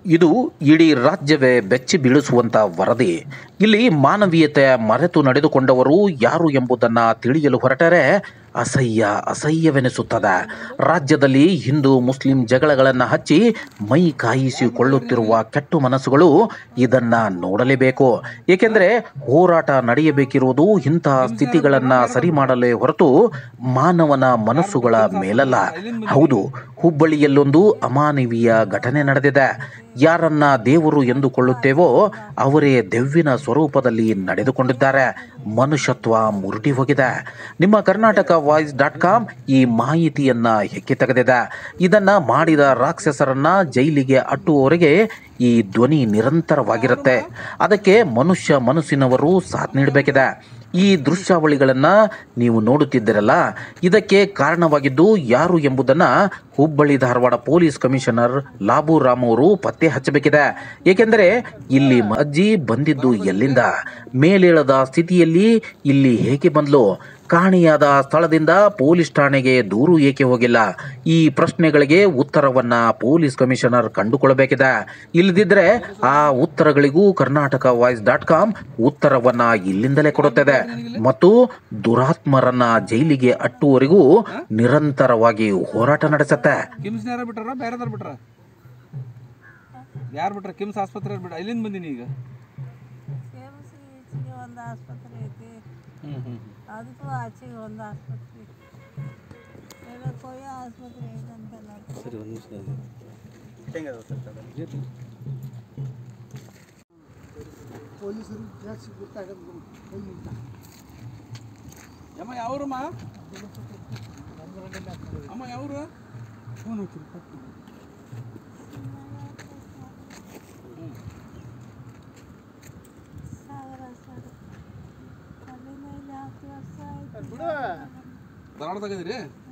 ಇದು ಇಡೀ ರಾಜ್ಯವೇ ಬೆಚ್ಚಿ ಬೀಳಿಸುವಂತ ವರದಿ ಇಲ್ಲಿ ಮಾನವೀಯತೆ ಮರೆತು ನಡೆದುಕೊಂಡವರು ಯಾರು ಎಂಬುದನ್ನ ತಿಳಿಯಲು ಹೊರಟರೆ ಅಸಹ್ಯ ಅಸಹ್ಯವೆನಿಸುತ್ತದೆ ರಾಜ್ಯದಲ್ಲಿ ಹಿಂದೂ ಮುಸ್ಲಿಂ ಜಗಳಗಳನ್ನು ಹಚ್ಚಿ ಮೈ ಕಾಯಿಸಿಕೊಳ್ಳುತ್ತಿರುವ ಕೆಟ್ಟು ಮನಸ್ಸುಗಳು ಇದನ್ನ ನೋಡಲೇಬೇಕು ಏಕೆಂದರೆ ಹೋರಾಟ ನಡೆಯಬೇಕಿರುವುದು ಇಂತಹ ಸ್ಥಿತಿಗಳನ್ನ ಸರಿ ಮಾಡಲೇ ಹೊರತು ಮಾನವನ ಮನಸ್ಸುಗಳ ಮೇಲಲ್ಲ ಹೌದು ಹುಬ್ಬಳ್ಳಿಯಲ್ಲೊಂದು ಅಮಾನವೀಯ ಘಟನೆ ನಡೆದಿದೆ ಯಾರನ್ನ ದೇವರು ಎಂದುಕೊಳ್ಳುತ್ತೇವೋ ಅವರೇ ದೆವ್ವಿನ ಸ್ವರೂಪದಲ್ಲಿ ನಡೆದುಕೊಂಡಿದ್ದಾರೆ ಮನುಷ್ಯತ್ವ ಮುರುಟಿ ಹೋಗಿದೆ ನಿಮ್ಮ ಕರ್ನಾಟಕ ವಾಯ್ಸ್ ಡಾಟ್ ಕಾಮ್ ಈ ಮಾಹಿತಿಯನ್ನ ಹೆಕ್ಕಿ ತೆಗೆದಿದೆ ಇದನ್ನ ಮಾಡಿದ ರಾಕ್ಷಸರನ್ನ ಜೈಲಿಗೆ ಅಟ್ಟುವವರೆಗೆ ಈ ಧ್ವನಿ ನಿರಂತರವಾಗಿರುತ್ತೆ ಅದಕ್ಕೆ ಮನುಷ್ಯ ಮನಸ್ಸಿನವರು ಸಾಥ್ ನೀಡಬೇಕಿದೆ ಈ ದೃಶ್ಯಾವಳಿಗಳನ್ನ ನೀವು ನೋಡುತ್ತಿದ್ದೀರಲ್ಲ ಇದಕ್ಕೆ ಕಾರಣವಾಗಿದ್ದು ಯಾರು ಎಂಬುದನ್ನ ಹುಬ್ಬಳ್ಳಿ ಧಾರವಾಡ ಪೊಲೀಸ್ ಕಮಿಷನರ್ ಲಾಬು ರಾಮ್ ಅವರು ಪತ್ತೆ ಹಚ್ಚಬೇಕಿದೆ ಏಕೆಂದರೆ ಇಲ್ಲಿ ಅಜ್ಜಿ ಬಂದಿದ್ದು ಎಲ್ಲಿಂದ ಮೇಲೇಳದ ಸ್ಥಿತಿಯಲ್ಲಿ ಇಲ್ಲಿ ಹೇಗೆ ಬಂದ್ಲು ಕಾಣೆಯಾದ ಸ್ಥಳದಿಂದ ಪೊಲೀಸ್ ಠಾಣೆಗೆ ದೂರು ಏಕೆ ಹೋಗಿಲ್ಲ ಈ ಪ್ರಶ್ನೆಗಳಿಗೆ ಉತ್ತರವನ್ನ ಪೊಲೀಸ್ ಕಮಿಷನರ್ ಕಂಡುಕೊಳ್ಳಬೇಕಿದೆ ಇಲ್ಲದಿದ್ರೆ ಆ ಉತ್ತರಗಳಿಗೂ ಕರ್ನಾಟಕ ವಾಯ್ಸ್ ಡಾಟ್ ಕಾಮ್ ಉತ್ತರವನ್ನ ಇಲ್ಲಿಂದಲೇ ಕೊಡುತ್ತದೆ ಮತ್ತು ದುರಾತ್ಮರನ್ನ ಜೈಲಿಗೆ ಅಟ್ಟುವವರೆಗೂ ನಿರಂತರವಾಗಿ ಹೋರಾಟ ನಡೆಸುತ್ತೆ ಕಿಮ್ಸ್ನ್ಯಾರ ಬಿಟ್ರ ಬೇರೆದಾರ ಬಿಟ್ರ ಯಾರು ಬಿಟ್ರ ಕಿಮ್ಸ್ ಆಸ್ಪತ್ರೆ ಬಿಟ್ರ ಎಲ್ಲಿಂದ ಬಂದಿನಿ ಈಗ ಕೆಮ್ಸ್ ಈಚೆಗೆ ಒಂದು ಆಸ್ಪತ್ರೆ ಐತಿ ಹ್ಞೂ ಹ್ಞೂ ಅದಕ್ಕೂ ಆಚೆಗೆ ಒಂದು ಆಸ್ಪತ್ರೆ ಎಲ್ಲ ಕೊಯ್ಯ ಆಸ್ಪತ್ರೆ ಐತಂತಲ್ಲ ಸರಿ ಒಂದು ನಿಮಿಷ ಪೊಲೀಸರು ಜಾಸ್ತಿ ಗೊತ್ತಾಗಲ್ಲ ಅಮ್ಮ ಯಾವ್ರಮ್ಮ ಅಮ್ಮ ಯಾವ್ರು ಫೋನ್ ಹಚ್ಚಿರಿ ಪಟ್ಟು ಸಾಗರ ಸರ್ ಅಲ್ಲಿಂದ ಇಲ್ಲಿ ಹತ್ತು ವರ್ಷ ಆಯ್ತು ಧಾರವಾಡದಾಗದಿರಿ